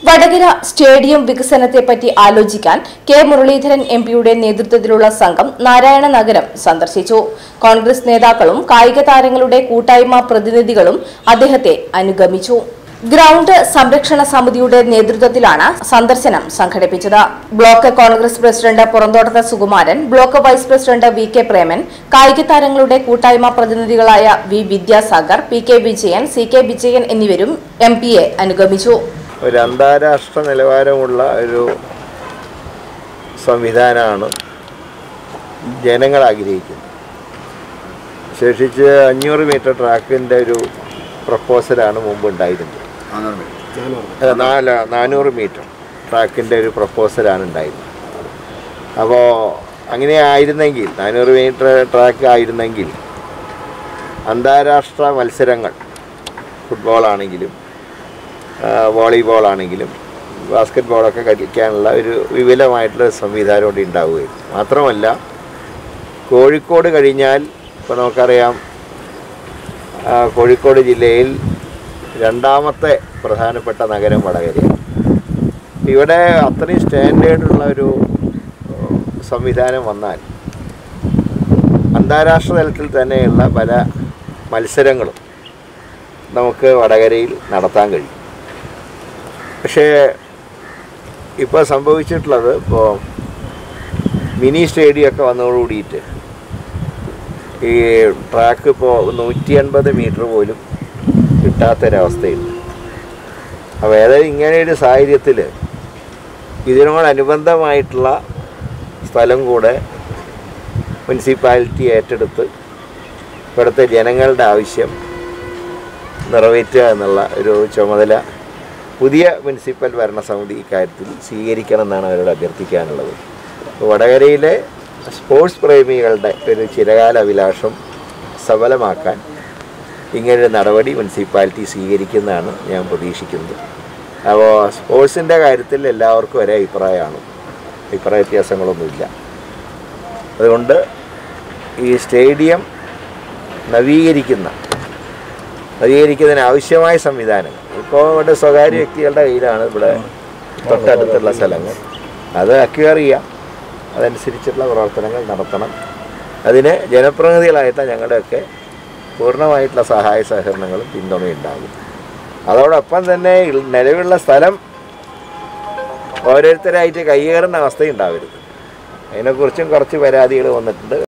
Vadakara stadium വികസനത്തെപ്പറ്റി ആലോചിക്കാൻ K Muraleedharan M പിയുടെ നേതൃത്വത്തിലുള്ള സംഘം നാരായണ നഗരം സന്ദർശിച്ചു കോൺഗ്രസ് നേതാക്കളും കായിക താരങ്ങളുടെ കൂട്ടായ്മ പ്രതിനിധികളും അദ്ദേഹത്തെ അനുഗമിച്ചു ഗ്രൗണ്ട് സംരക്ഷണ സമിതിയുടെ നേതൃത്വത്തിലാണ് സന്ദർശനം സംഘടിപ്പിച്ചത് ബ്ലോക്ക് കോൺഗ്രസ് പ്രസിഡന്റ് പുറന്തോട്ടത്ത് Sukumaran block vice president V K Preman കായിക താരങ്ങളുടെ കൂട്ടായ്മ പ്രതിനിധികളായ V Vidyasagar P K Vijayan C K Vijayan എന്നിവരും എം പിയെ അനുഗമിച്ചു ഒരു അന്താരാഷ്ട്ര നിലവാരമുള്ള ഒരു സംവിധാനമാണ് ജനങ്ങൾ ആഗ്രഹിക്കുന്നത് ശേഷിച്ച് അഞ്ഞൂറ് മീറ്റർ ട്രാക്കിൻ്റെ ഒരു പ്രപ്പോസലാണ് മുമ്പ് ഉണ്ടായിരുന്നത് അല്ല, നാല് നാനൂറ് മീറ്റർ ട്രാക്കിൻ്റെ ഒരു പ്രപ്പോസലാണ് ഉണ്ടായിരുന്നത് അപ്പോൾ അങ്ങനെ ആയിരുന്നെങ്കിൽ നാനൂറ് മീറ്റർ ട്രാക്ക് ആയിരുന്നെങ്കിൽ അന്താരാഷ്ട്ര മത്സരങ്ങൾ ഫുട്ബോളാണെങ്കിലും വോളിബോൾ ആണെങ്കിലും ബാസ്ക്കറ്റ് ബോളൊക്കെ കളിക്കാനുള്ള ഒരു വിപുലമായിട്ടുള്ള സംവിധാനം ഇവിടെ ഉണ്ടാവുകയും മാത്രമല്ല കോഴിക്കോട് കഴിഞ്ഞാൽ ഇപ്പോൾ നമുക്കറിയാം ആ, കോഴിക്കോട് ജില്ലയിൽ രണ്ടാമത്തെ പ്രധാനപ്പെട്ട നഗരം വടകരയാണ് ഇവിടെ അത്രയും സ്റ്റാൻഡേർഡുള്ള ഒരു ഏഹ്, സംവിധാനം വന്നാൽ അന്താരാഷ്ട്ര തലത്തിൽ തന്നെയുള്ള പല മത്സരങ്ങളും നമുക്ക് വടകരയിൽ നടത്താൻ കഴിയും പക്ഷേ ഇപ്പോൾ സംഭവിച്ചിട്ടുള്ളത് ഇപ്പോൾ മിനി സ്റ്റേഡിയമൊക്കെ വന്നതോടുകൂടിയിട്ട് ഈ ട്രാക്ക് ഇപ്പോൾ നൂറ്റി അൻപത് മീറ്റർ പോലും കിട്ടാത്തൊരവസ്ഥയുണ്ട് അപ്പോൾ ഏതായാലും ഇങ്ങനെ ഒരു സാഹചര്യത്തിൽ ഇതിനോടനുബന്ധമായിട്ടുള്ള സ്ഥലം കൂടെ മുനിസിപ്പാലിറ്റി ഏറ്റെടുത്ത് ഇവിടുത്തെ ജനങ്ങളുടെ ആവശ്യം നിറവേറ്റുക എന്നുള്ള ഒരു ചുമതല പുതിയ മുനിസിപ്പൽ ഭരണസമിതി ഇക്കാര്യത്തിൽ സ്വീകരിക്കണം എന്നാണ് അവരോട് അഭ്യർത്ഥിക്കാനുള്ളത് അപ്പോൾ വടകരയിലെ സ്പോർട്സ് പ്രേമികളുടെ ഒരു ചിരകാല അഭിലാഷം സഫലമാക്കാൻ ഇങ്ങനൊരു നടപടി മുനിസിപ്പാലിറ്റി സ്വീകരിക്കുന്നതാണ് ഞാൻ പ്രതീക്ഷിക്കുന്നത് അപ്പോൾ സ്പോർട്സിൻ്റെ കാര്യത്തിൽ എല്ലാവർക്കും ഒരേ അഭിപ്രായമാണ് അഭിപ്രായ വ്യത്യാസങ്ങളൊന്നുമില്ല അതുകൊണ്ട് ഈ സ്റ്റേഡിയം നവീകരിക്കുന്ന നവീകരിക്കുന്നതിന് ആവശ്യമായ സംവിധാനങ്ങൾ ഇപ്പോൾ ഇവിടെ സ്വകാര്യ വ്യക്തികളുടെ കയ്യിലാണ് ഇവിടെ തൊട്ടടുത്തുള്ള സ്ഥലങ്ങൾ അത് അക്വയർ ചെയ്യാം അതനുസരിച്ചുള്ള പ്രവർത്തനങ്ങൾ നടത്തണം അതിന് ജനപ്രതിനിധികളായിട്ട് ഞങ്ങളുടെയൊക്കെ പൂർണ്ണമായിട്ടുള്ള സഹായ സഹകരണങ്ങളും പിന്തുണയും ഉണ്ടാകും അതോടൊപ്പം തന്നെ ഇൽ- നിലവിലുള്ള സ്ഥലം ഓരോരുത്തരായിട്ട് കൈയേറുന്ന അവസ്ഥയുണ്ടാവരുത് അതിനെക്കുറിച്ചും കുറച്ച് പരാതികൾ വന്നിട്ടുണ്ട്